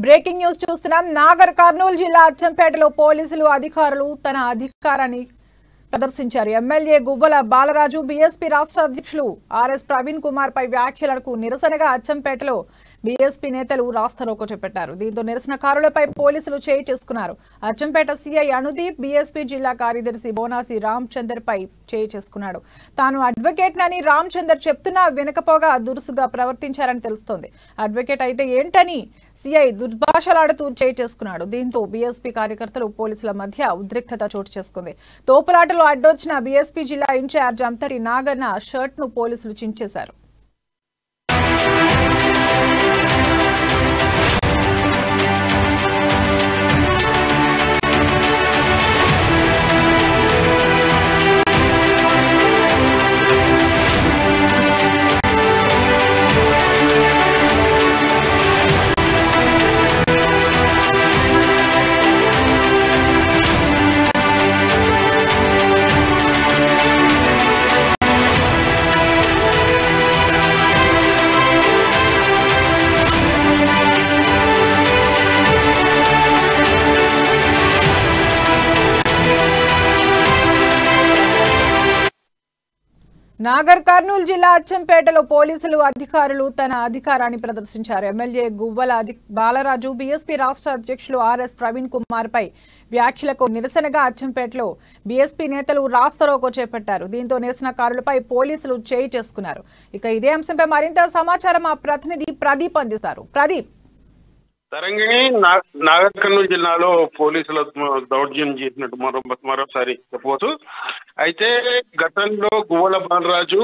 breaking news చూస్తున్నాం నాగర్ కర్నూలు జిల్లా అచ్చంపేటలో పోలీసులు అధికారులు తన అధికారాన్ని ప్రదర్శించారు ఎమ్మెల్యే గువ్వల బాలరాజు బీఎస్పీ రాష్ట్ర అధ్యక్షులు ఆర్ఎస్ ప్రవీణ్ కుమార్ పై వ్యాఖ్యలకు నిరసనగా అచ్చంపేటలో బీఎస్పీ నేతలు రాస్తారోకో చేపట్టారు దీంతో నిరసనకారులపై పోలీసులు చేయి చేసుకున్నారు అచ్చంపేట సీఐ అనుదీప్ బీఎస్పీ జిల్లా కార్యదర్శి బోనాసి రామచందర్ పై చేయి చేసుకున్నాడు తాను అడ్వకేట్ నని రామచందర్ చెప్తున్నా వినకపోగా దురుసుగా ప్రవర్తించారని తెలుస్తోంది అడ్వకేట్ అయితే ఏంటని సీఐ దుర్భాషలాడుతూ చేయి చేసుకున్నాడు దీంతో బీఎస్పీ కార్యకర్తలు పోలీసుల మధ్య ఉద్రిక్తత చోటు చేసుకుంది తోపులాటలో అడ్డొచ్చిన బీఎస్పీ జిల్లా ఇన్ఛార్జ్ అంతటి నాగన్న షర్ట్ ను పోలీసులు చించేశారు నాగర్ కర్నూలు జిల్లా అచ్చంపేటలో పోలీసులు అధికారులు తన అధికారాన్ని ప్రదర్శించారు ఎమ్మెల్యే గువ్వల అధి- బాలరాజు బీఎస్పీ రాష్ట్ర అధ్యక్షులు ఆర్ఎస్ ప్రవీణ్ కుమార్ పై వ్యాఖ్యలకు నిరసనగా అచ్చంపేటలో బీఎస్పీ నేతలు రాస్తారోకో చేపట్టారు దీంతో నిరసనకారులపై పోలీసులు చేయి చేసుకున్నారు ఇక ఇదే అంశంపై మరింత సమాచారం మా ప్రతినిధి ప్రదీప్ అందిస్తారు ప్రదీప్ తరంగిణి నా- నాగర్ కర్నూలు జిల్లాలో పోలీసుల దౌర్జన్యం చేసినట్టు మరో మరోసారి చెప్పవచ్చు అయితే గతంలో గువ్వల బాలరాజు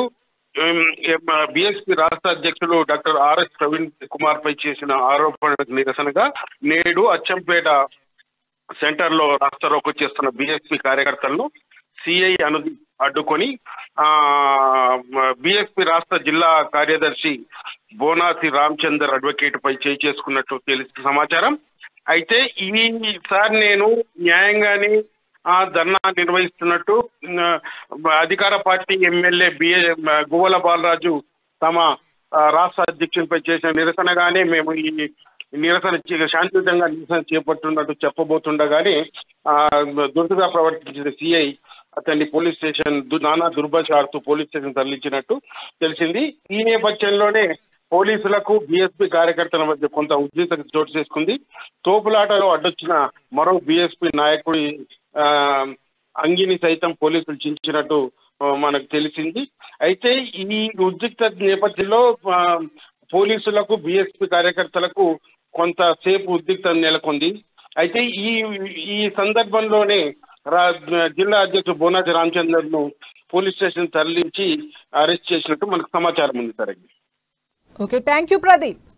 బిఎస్పీ రాష్ట్ర అధ్యక్షులు డాక్టర్ ఆర్ఎస్ ప్రవీణ్ కుమార్ పై చేసిన ఆరోపణలకు నిరసనగా నేడు అచ్చంపేట సెంటర్ లో రాస్తారోకో చేస్తున్న బిఎస్పీ కార్యకర్తలను సిఐ అను అడ్డుకొని ఆ బిఎస్పీ రాష్ట్ర జిల్లా కార్యదర్శి బోనాసి రామచందర్ అడ్వకేట్ పై చేయి చేసుకున్నట్టు తెలిసిన సమాచారం అయితే ఈసారి నేను న్యాయంగానే ఆ ధర్నా నిర్వహిస్తున్నట్టు ఆ, అధికార పార్టీ ఎమ్మెల్యే బిఏ గువ్వల బాలరాజు తమ ఆ, రాష్ట్ర అధ్యక్షునిపై చేసిన నిరసనగానే మేము ఈ నిరసన చే- శాంతియుతంగా నిరసన చేపట్టున్నట్టు చెప్పబోతుండగానే ఆ దుర్దుగా ప్రవర్తించిన సిఐ అతన్ని పోలీస్ స్టేషన్ దు- నానా దుర్భాషాడుతూ పోలీస్ స్టేషన్ తరలించినట్టు తెలిసింది ఈ నేపథ్యంలోనే పోలీసులకు బీఎస్పీ కార్యకర్తల మధ్య కొంత ఉద్రిక్తత చోటు చేసుకుంది తోపులాటలో అడ్డొచ్చిన మరో బీఎస్పీ నాయకుడి ఆ, అంగిని సైతం పోలీసులు చించినట్టు ఆ, మనకు తెలిసింది అయితే ఈ ఉద్రిక్త నేపథ్యంలో ఆ, పోలీసులకు బీఎస్పీ కార్యకర్తలకు కొంతసేపు ఉద్రిక్త నెలకొంది అయితే ఈ ఈ సందర్భంలోనే రా- జిల్లా అధ్యక్షుడు బోనాటి రామచంద్రన్ ను పోలీస్ స్టేషన్ తరలించి అరెస్ట్ చేసినట్టు మనకు సమాచారం ఉంది సరే ఓకే థ్యాంక్ యూ ప్రదీప్